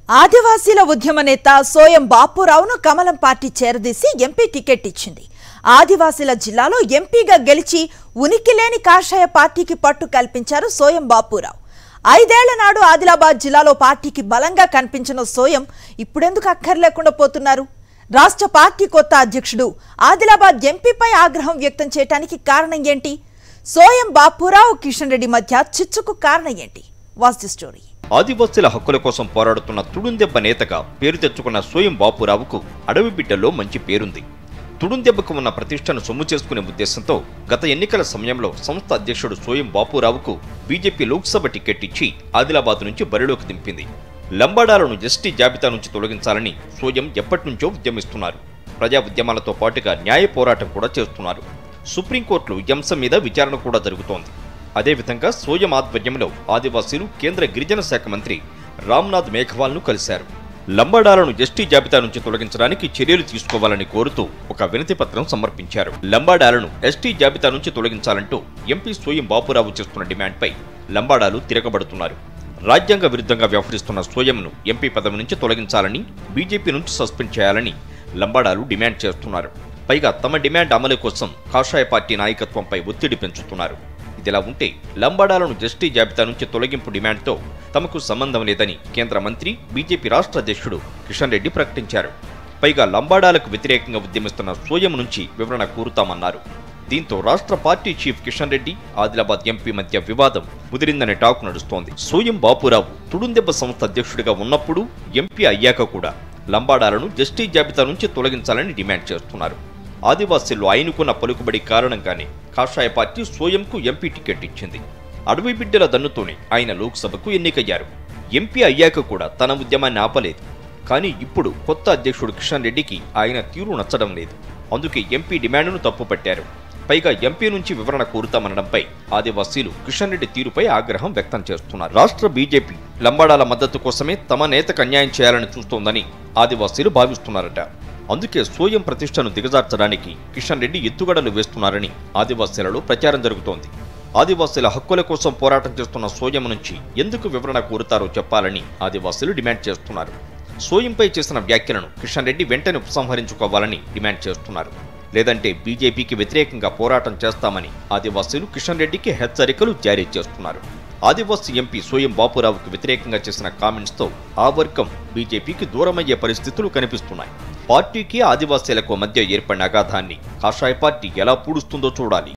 ఆదివాసీల ఉద్యమ నేత సోయం బాపురావును కమలం పార్టీ చేరదీసి ఎంపీ టికెట్ ఇచ్చింది ఆదివాసీల జిల్లాలో ఎంపీగా గెలిచి ఉనికి లేని కాషాయ పార్టీకి పట్టు కల్పించారు సోయం బాపురావు ఐదేళ్ల నాడు ఆదిలాబాద్ జిల్లాలో పార్టీకి బలంగా కనిపించిన సోయం ఇప్పుడెందుకు అక్కర్లేకుండా పోతున్నారు రాష్ట్ర పార్టీ కొత్త అధ్యక్షుడు ఆదిలాబాద్ ఎంపీపై ఆగ్రహం వ్యక్తం చేయడానికి కారణం ఏంటి సోయం బాపురావు కిషన్ రెడ్డి మధ్య చిచ్చుకు కారణం ఏంటి వాస్ ది స్టోరీ ఆదివాసీల హక్కుల కోసం పోరాడుతున్న తుడుందెబ్బ నేతగా పేరు తెచ్చుకున్న సోయం బాపురావుకు అడవి బిడ్డల్లో మంచి పేరుంది తుడుందెబ్బకు ఉన్న ప్రతిష్టను సొమ్ము చేసుకునే ఉద్దేశంతో గత ఎన్నికల సమయంలో సంస్థ అధ్యక్షుడు సోయం బాపురావుకు బీజేపీ లోక్సభ టికెట్ ఇచ్చి ఆదిలాబాద్ నుంచి బరిలోకి దింపింది లంబాడాలను ఎస్టీ జాబితా నుంచి తొలగించాలని సోయం ఎప్పటినుంచో ఉద్యమిస్తున్నారు ప్రజా ఉద్యమాలతో పాటుగా న్యాయ పోరాటం కూడా చేస్తున్నారు సుప్రీంకోర్టులో ఈ అంశం మీద విచారణ కూడా జరుగుతోంది అదేవిధంగా సోయం ఆధ్వర్యంలో ఆదివాసీలు కేంద్ర గిరిజన శాఖ మంత్రి రామ్నాథ్ మేఘవాల్ను కలిశారు లంబాడాలను ఎస్టీ జాబితా నుంచి తొలగించడానికి చర్యలు తీసుకోవాలని కోరుతూ ఒక వినతి పత్రం సమర్పించారు లంబాడాలను ఎస్టీ జాబితా నుంచి తొలగించాలంటూ ఎంపీ సోయం బాపురావు చేస్తున్న డిమాండ్పై లంబాడాలు తిరగబడుతున్నారు రాజ్యాంగ విరుద్ధంగా వ్యవహరిస్తున్న సోయంను ఎంపీ పదవి నుంచి తొలగించాలని బీజేపీ నుంచి సస్పెండ్ చేయాలని లంబాడాలు డిమాండ్ చేస్తున్నారు పైగా తమ డిమాండ్ అమలు కోసం కాషాయ పార్టీ నాయకత్వంపై ఒత్తిడి పెంచుతున్నారు ఇదిలా ఉంటే లంబాడాలను ఎస్టీ జాబితా నుంచి తొలగింపు డిమాండ్తో తమకు సంబంధం లేదని కేంద్ర మంత్రి బీజేపీ రాష్ట్ర అధ్యక్షుడు కిషన్ రెడ్డి ప్రకటించారు పైగా లంబాడాలకు వ్యతిరేకంగా ఉద్యమిస్తున్న సోయం నుంచి వివరణ కోరుతామన్నారు దీంతో రాష్ట్ర party chief Kishan Reddy Adilabad MP మధ్య వివాదం ముదిరిందనే టాక్ నడుస్తోంది సోయం బాపురావు తుడుందెబ్బ సంస్థ అధ్యక్షుడిగా ఉన్నప్పుడు ఎంపీ అయ్యాక కూడా లంబాడాలను ఎస్టీ జాబితా నుంచి తొలగించాలని డిమాండ్ చేస్తున్నారు ఆదివాసీల్లో ఆయనకున్న పలుకుబడి కారణంగానే కాషాయ పార్టీ సోయంకు ఎంపీ టికెట్ ఇచ్చింది అడవి బిడ్డల దన్నుతోనే ఆయన లోక్సభకు ఎన్నికయ్యారు ఎంపీ అయ్యాక కూడా తన ఉద్యమాన్ని ఆపలేదు కానీ ఇప్పుడు కొత్త అధ్యక్షుడు కిషన్ రెడ్డికి ఆయన తీరు నచ్చడం లేదు అందుకే ఎంపీ డిమాండ్ను తప్పుపట్టారు పైగా ఎంపీ నుంచి వివరణ కోరుతామనడంపై ఆదివాసీలు కిషన్ రెడ్డి తీరుపై ఆగ్రహం వ్యక్తం చేస్తున్నారు రాష్ట్ర బీజేపీ లంబాడాల మద్దతు కోసమే తమ నేతకు అన్యాయం చేయాలని చూస్తోందని ఆదివాసీలు భావిస్తున్నారట అందుకే సోయం ప్రతిష్టను దిగజార్చడానికి కిషన్ రెడ్డి ఎత్తుగడలు వేస్తున్నారని ఆదివాసీలలో ప్రచారం జరుగుతోంది ఆదివాసీల హక్కుల కోసం పోరాటం చేస్తున్న సోయం నుంచి ఎందుకు వివరణ కోరుతారో చెప్పాలని ఆదివాసీలు డిమాండ్ చేస్తున్నారు సోయంపై చేసిన వ్యాఖ్యలను కిషన్ రెడ్డి వెంటనే ఉపసంహరించుకోవాలని డిమాండ్ చేస్తున్నారు లేదంటే బీజేపీకి వ్యతిరేకంగా పోరాటం చేస్తామని ఆదివాసీలు కిషన్ రెడ్డికి హెచ్చరికలు జారీ చేస్తున్నారు ఆదివాసీ ఎంపీ సోయం బాపురావుకు వ్యతిరేకంగా చేసిన కామెంట్స్తో ఆ వర్గం బీజేపీకి దూరమయ్యే పరిస్థితులు కనిపిస్తున్నాయి పార్టీకి ఆదివాసీలకు మధ్య ఏర్పడిన అగాధాన్ని కాషాయ పార్టీ ఎలా పూడుస్తుందో చూడాలి